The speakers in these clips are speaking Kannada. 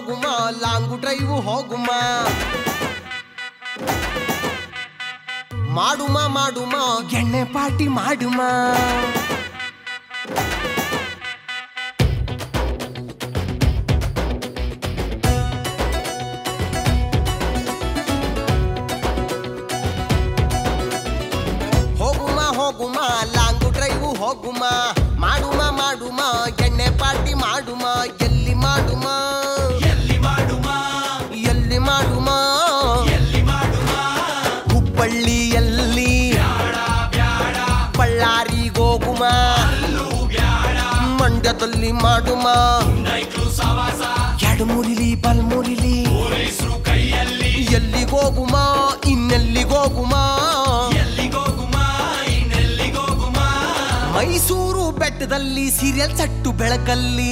ಹೋಗುಮ ಲಾಂಗು ಡ್ರೈವ್ ಹೋಗುಮ ಮಾಡುಮ ಮಾಡುಮ ಎಣ್ಣೆ ಪಾರ್ಟಿ ಮಾಡುಮ ಹೋಗುಮ ಹೋಗುಮ ಲಾಂಗು ಡ್ರೈವ್ ಹೋಗುಮ ಮಾಡುಮ ಮಾಡುಮ ಎಣ್ಣೆ ಪಾರ್ಟಿ ಮಾಡುಮ ಎಲ್ಲಿ ಮಾಡುಮ ಎಲ್ಲಿ ಮಾಡುಮ ಎಲ್ಲಿ ಮಾಡುಮ ಎಲ್ಲಿ ಮಾಡುಮ ಹುಬ್ಬಳ್ಳಿಯಲ್ಲಿ ಬ್ಯಾಡ ಬಳ್ಳಾರಿಗೋಗುಮ ಅಲ್ಲೂ ಬ್ಯಾಡ ಮಂಡ್ಯದಲ್ಲಿ ಮಾಡುಮ ನೈಕ್ಲು ಸವಾಸ ಎಡಮುರಿಲಿ ಬಲ್ಮುರಿಲಿ ಪೊಲೀಸರು ಕೈಯಲ್ಲಿ ಎಲ್ಲಿಗೋಗುಮ ಇನ್ನೆಲ್ಲಿಗೋಗುಮ ಎಲ್ಲಿಗೋಗುಮ ಇನ್ನೆಲ್ಲಿಗೋಗುಮ ಮೈಸೂರು ಬೆಟ್ಟದಲ್ಲಿ ಸೀರಿಯಲ್ ಸಟ್ಟು ಬೆಳಕಲ್ಲಿ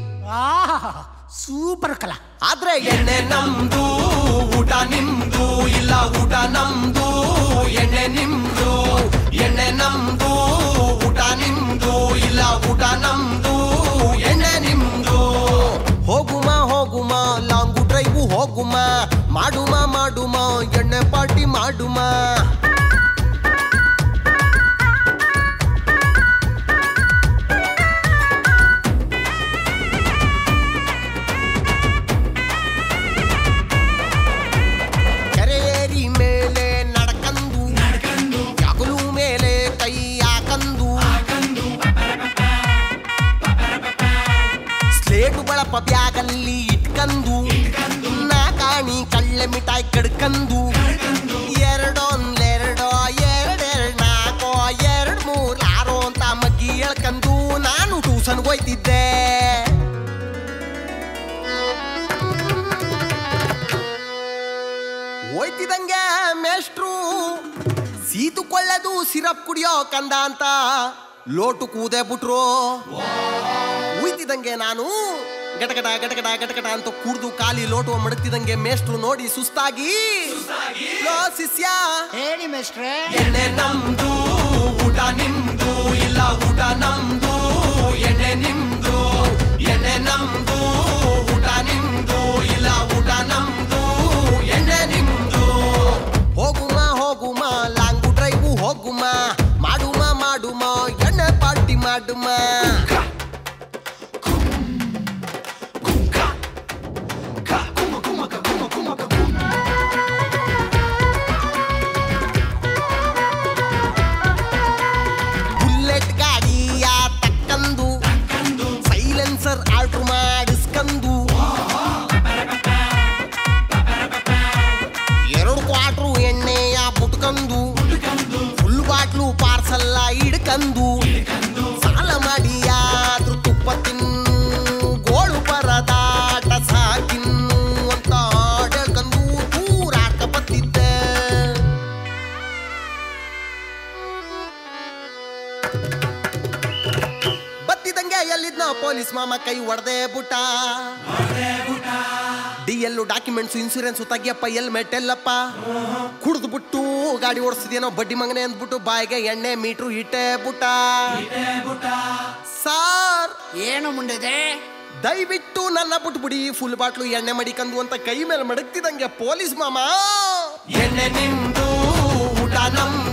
ಸೂಪರ್ ಕಲಾ ಆದ್ರೆ ಎಣ್ಣೆ ನಮ್ದು ಊಟ ನಿಮ್ದು ಇಲ್ಲ ಊಟ ನಮ್ದು ಎಣ್ಣೆ ನಿಮ್ದು ಎಣ್ಣೆ ನಮ್ದು ಊಟ ನಿಮ್ದು ಇಲ್ಲ ಊಟ ನಮ್ದು ಎಣ್ಣೆ ನಿಮ್ದು ಹೋಗುಮ ಹೋಗುಮ ಲಾಂಗು ಡ್ರೈವ್ ಹೋಗುಮ ಮಾಡುಮ ಮಾಡುಮ ಎಣ್ಣೆ ಪಾರ್ಟಿ ಮಾಡುಮ ಕೆರೆಯೇರಿ ಮೇಲೆ ನಡ್ಕಂದು ನಡ್ಕಂಡು ಯಾಗಲು ಮೇಲೆ ಕೈ ಹಾಕಂದು ಹಾಕಂಡು ಸ್ಲೇಟು ಬಳಪ ಬ್ಯಾಗಲ್ಲಿ ಇಟ್ಕಂದು ಇಟ್ಕಂಡು ನಾ ಕಾಣಿ ಕಳ್ಳೆ ಮಿಠಾಯಿ ಕಡ್ಕಂದು ಕಡ್ಕಂಡು ಎರಡೊಂದೆರಡೋ ಎರಡೆರಡು ನಾಲ್ಕೋ ಎರಡ್ ಮೂರ್ ಆರೋ ಅಂತ ಮಗ್ಗಿ ಎಳ್ಕಂದು ನಾನು ಟ್ಯೂಷನ್ಗೆ ಹೋಯ್ತಿದ್ದೆ ಹೋಯ್ತಿದಂಗೆ ಮೇಷ್ಟ್ರು ಸೀತು ಕೊಳ್ಳದು ಸಿರಪ್ ಕುಡಿಯೋ ಕಂದ ಅಂತ ಲೋಟು ಕೂದೆ ಬಿಟ್ರು ಉಯ್ತಿದಂಗೆ ನಾನು ಗಟಗಟ ಗಟಗಟ ಗಟಗಟ ಅಂತ ಕುಡ್ದು ಖಾಲಿ ಲೋಟು ಮಡಗ್ತಿದಂಗೆ ಮೇಷ್ಟ್ರು ನೋಡಿ ಸುಸ್ತಾಗಿ ಲೋ ಶಿಷ್ಯ ಹೇಳಿ ಮೇಸ್ಟ್ರೆ ಎಣ್ಣೆ ನಮ್ದು ಊಟ ನಿಮ್ದು ಇಲ್ಲ ಊಟ ನಮ್ದು ಎಣ್ಣೆ ನಿಮ್ದು ಎಣ್ಣೆ ನಮ್ದು ಊಟ ನಿಮ್ದು ಇಲ್ಲ ಊಟ ನಮ್ದು ಎಣ್ಣೆ ನಿಮ್ದು ಹೋಗುಮ ಹೋಗುಮ ಲಾಂಗು ಡ್ರೈವ್ ಹೋಗುಮ ಮಾಡುಮ ಮಾಡುಮ ಎಣ್ಣೆ ಪಾರ್ಟಿ ಮಾಡುಮ ಬುಲೆಟ್ ಗಾಡಿಯ ತಕ್ಕಂದು ಕಂಡು ಸೈಲೆನ್ಸರ್ ಆರ್ಡ್ರ್ ಮಾಡಿಸ್ಕಂದು ಎರಡು ಕ್ವಾಟ್ರು ಎಣ್ಣೆಯ ಬುಟ್ಕಂದು ಕಂಡು ಫುಲ್ ಬಾಟ್ಲು ಪಾರ್ಸಲ್ಲ ಹಿಡ್ಕಂದು ಕಂಡು ಸಾಲ ಮಾಡಿ ಯಾದ್ರು ತುಪ್ಪ ತಿನ್ನು ಗೋಳು ಪರದಾಟ ಸಾಕಿನ್ನು ಅಂತ ಹೇಳ್ಕಂದು ದೂರಾಟ ಬತ್ತಿದ್ದೆ ಬತ್ತಿದಂಗೆ ಎಲ್ಲಿದ್ನ ಪೊಲೀಸ್ ಮಾಮ ಕೈ ಒಡೆದೇ ಬುಟ್ಟ ಡಿ ಎಲ್ಲು ಡಾಕ್ಯುಮೆಂಟ್ಸ್ ಇನ್ಸೂರೆನ್ಸ್ ತೆಗಿಯಪ್ಪ ಹೆಲ್ಮೆಟ್ ಎಲ್ಲಪ್ಪ ಕುಡ್ದು ಬಿಟ್ಟು ಗಾಡಿ ಓಡಿಸ್ತಿದೇನೋ ಬಡ್ಡಿ ಮಗನೆ ಅಂದ್ಬಿಟ್ಟು ಬಾಯಿಗೆ ಎಣ್ಣೆ ಮೀಟ್ರು ಇಟ್ಟೆ ಬುಟ್ಟ ಸಾರ್ ಏನು ಮುಂಡಿದೆ ದಯವಿಟ್ಟು ನನ್ನ ಬಿಟ್ಬಿಡಿ ಫುಲ್ ಬಾಟ್ಲು ಎಣ್ಣೆ ಮಡಿಕಂದು ಅಂತ ಕೈ ಮೇಲೆ ಮಡಗ್ತಿದಂಗೆ ಪೊಲೀಸ್ ಮಾಮ ಎಣ್ಣೆ ನಿಮ್ದು ಊಟ ನಮ್ದು